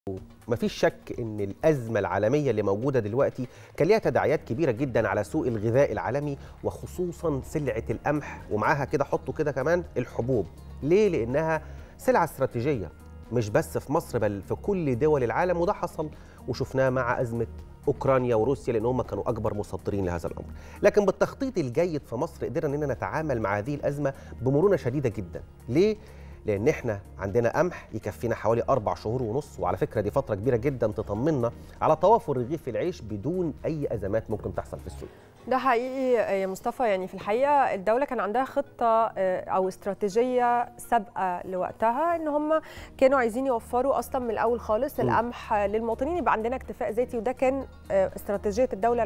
مفيش شك ان الازمه العالميه اللي موجوده دلوقتي كان ليها تداعيات كبيره جدا على سوق الغذاء العالمي وخصوصا سلعه القمح ومعاها كده حطوا كده كمان الحبوب ليه لانها سلعه استراتيجيه مش بس في مصر بل في كل دول العالم وده حصل وشفناه مع ازمه اوكرانيا وروسيا لان هم كانوا اكبر مصدرين لهذا الامر لكن بالتخطيط الجيد في مصر قدرنا اننا نتعامل مع هذه الازمه بمرونه شديده جدا ليه لان احنا عندنا قمح يكفينا حوالي اربع شهور ونص وعلى فكره دي فتره كبيره جدا تطمنا على توافر رغيف العيش بدون اي ازمات ممكن تحصل في السوق ده حقيقي يا مصطفى يعني في الحقيقه الدوله كان عندها خطه او استراتيجيه سابقه لوقتها ان هم كانوا عايزين يوفروا اصلا من الاول خالص م. القمح للمواطنين يبقى عندنا اكتفاء ذاتي وده كان استراتيجيه الدوله ل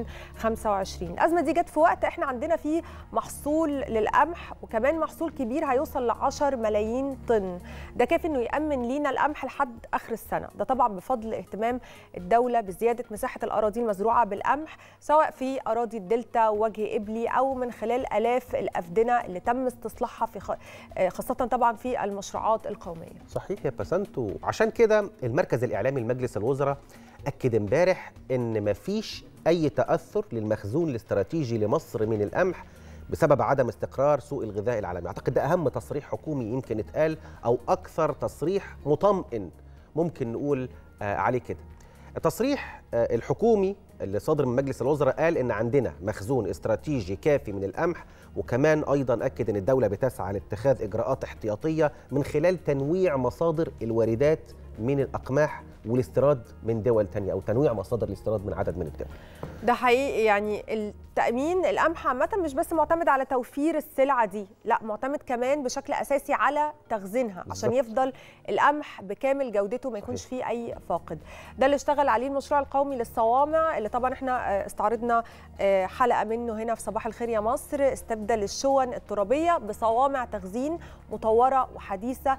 2025 الازمه دي جت في وقت احنا عندنا فيه محصول للقمح وكمان محصول كبير هيوصل ل 10 ملايين طن ده كافي انه يامن لينا القمح لحد اخر السنه ده طبعا بفضل اهتمام الدوله بزياده مساحه الاراضي المزروعه بالقمح سواء في اراضي اراضي الدلتا ووجه قبلي او من خلال الاف الافدنه اللي تم استصلاحها في خ... خاصه طبعا في المشروعات القوميه. صحيح يا بسنتو عشان كده المركز الاعلامي لمجلس الوزراء اكد امبارح ان مفيش اي تاثر للمخزون الاستراتيجي لمصر من القمح بسبب عدم استقرار سوق الغذاء العالمي اعتقد ده اهم تصريح حكومي يمكن اتقال او اكثر تصريح مطمئن ممكن نقول آه عليه كده التصريح الحكومي اللي صادر من مجلس الوزراء قال ان عندنا مخزون استراتيجي كافي من القمح وكمان ايضا اكد ان الدوله بتسعى لاتخاذ اجراءات احتياطيه من خلال تنويع مصادر الواردات من الاقماح والاستيراد من دول تانية او تنويع مصادر الاستيراد من عدد من الدول. ده حقيقي يعني التامين القمح عامه مش بس معتمد على توفير السلعه دي، لا معتمد كمان بشكل اساسي على تخزينها عشان يفضل القمح بكامل جودته ما يكونش فيه اي فاقد. ده اللي اشتغل عليه المشروع القومي للصوامع اللي طبعا احنا استعرضنا حلقه منه هنا في صباح الخير يا مصر استبدل الشون الترابيه بصوامع تخزين مطوره وحديثه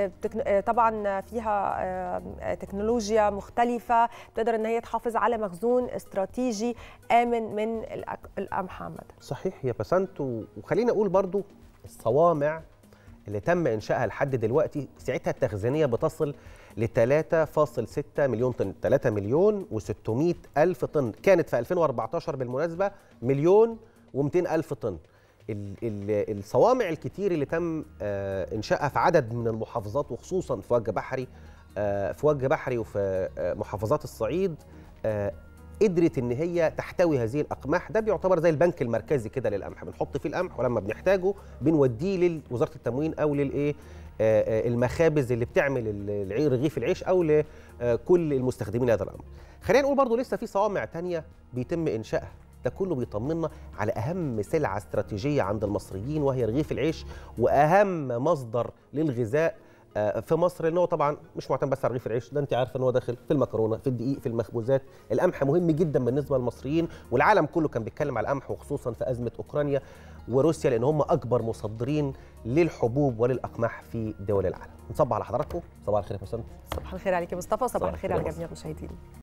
طبعا فيها تكنولوجيا مختلفه بتقدر ان هي تحافظ على مخزون استراتيجي امن من القمح عامه. صحيح يا بسنت وخلينا اقول برضو الصوامع اللي تم انشائها لحد دلوقتي سعتها التخزينيه بتصل ل 3.6 مليون طن 3 مليون و600 الف طن كانت في 2014 بالمناسبه مليون و200 الف طن ال ال الصوامع الكتير اللي تم آه انشائها في عدد من المحافظات وخصوصا في وجه بحري آه في وجه بحري وفي آه محافظات الصعيد قدرت ان هي تحتوي هذه الاقماح ده بيعتبر زي البنك المركزي كده للقمح بنحط فيه القمح ولما بنحتاجه بنوديه لوزاره التموين او للايه المخابز اللي بتعمل رغيف العيش او لكل المستخدمين هذا الامر خلينا نقول برضو لسه في صوامع تانية بيتم انشائها ده كله بيطمنا على اهم سلعه استراتيجيه عند المصريين وهي رغيف العيش واهم مصدر للغذاء في مصر لان هو طبعا مش معتمد بس على رغيف العيش ده انت عارفه ان هو داخل في المكرونه في الدقيق في المخبوزات القمح مهم جدا بالنسبه للمصريين والعالم كله كان بيتكلم على القمح وخصوصا في ازمه اوكرانيا وروسيا لان هم اكبر مصدرين للحبوب وللاقماح في دول العالم نصبح على حضراتكم صباح الخير يا حسام صباح الخير عليك يا مصطفى صباح الخير على جميع المشاهدين